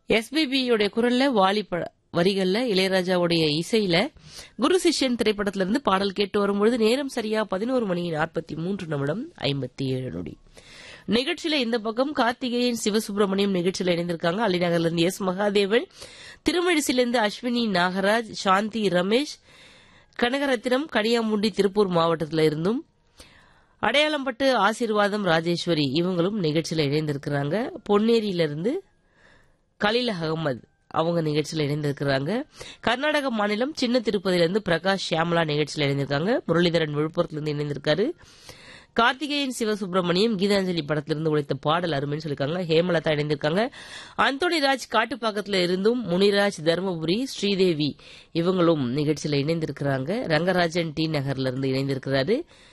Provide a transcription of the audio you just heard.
எஸ்பிபியோடைய குரல்ல வாலி ப- வரிகள்ல இளையராஜாவுடைய இசையில குரு சிஷ்யன் திரைப்படத்துல இருந்து பாடல் கேட்டு வரும்பொழுது நேரம் சரியா பதினோரு மணி நாற்பத்தி மூன்று நிமிடம் ஐம்பத்தி ஏழு நொடி நிகழ்ச்சியில இந்த பக்கம் கார்த்திகேயன் சிவசுப்பிரமணியம் நிகழ்ச்சியில இணைந்திருக்காங்க அலிநகர்ல இருந்து எஸ் மகாதேவன் திருமழிசிலிருந்து அஸ்வினி நாகராஜ் சாந்தி ரமேஷ் கனகரத்தினம் கனியாமுண்டி திருப்பூர் மாவட்டத்துல இருந்தும் அடையாளம்பட்டு ஆசீர்வாதம் ராஜேஸ்வரி இவங்களும் நிகழ்ச்சியில இணைந்திருக்கிறாங்க பொன்னேரியிலிருந்து கலீல் அகமது அவங்க நிகழ்ச்சியில் இணைந்திருக்கிறாங்க கர்நாடக மாநிலம் சின்ன திருப்பதியிலிருந்து பிரகாஷ் ஷியாமலா நிகழ்ச்சியில் இணைந்திருக்காங்க முரளிதரன் விழுப்புரத்திலிருந்து இணைந்திருக்காரு கார்த்திகேயன் சிவசுப்பிரமணியம் கீதாஞ்சலி படத்திலிருந்து உழைத்த பாடல் அருமைன்னு சொல்லியிருக்காங்க ஹேமலதா இணைந்திருக்காங்க அந்தோணி ராஜ் காட்டுப்பாக்கத்துல இருந்தும் முனிராஜ் தர்மபுரி ஸ்ரீதேவி இவங்களும் நிகழ்ச்சியில இணைந்திருக்கிறாங்க ரங்கராஜன் டி நகர்ல இருந்து இணைந்திருக்கிறாரு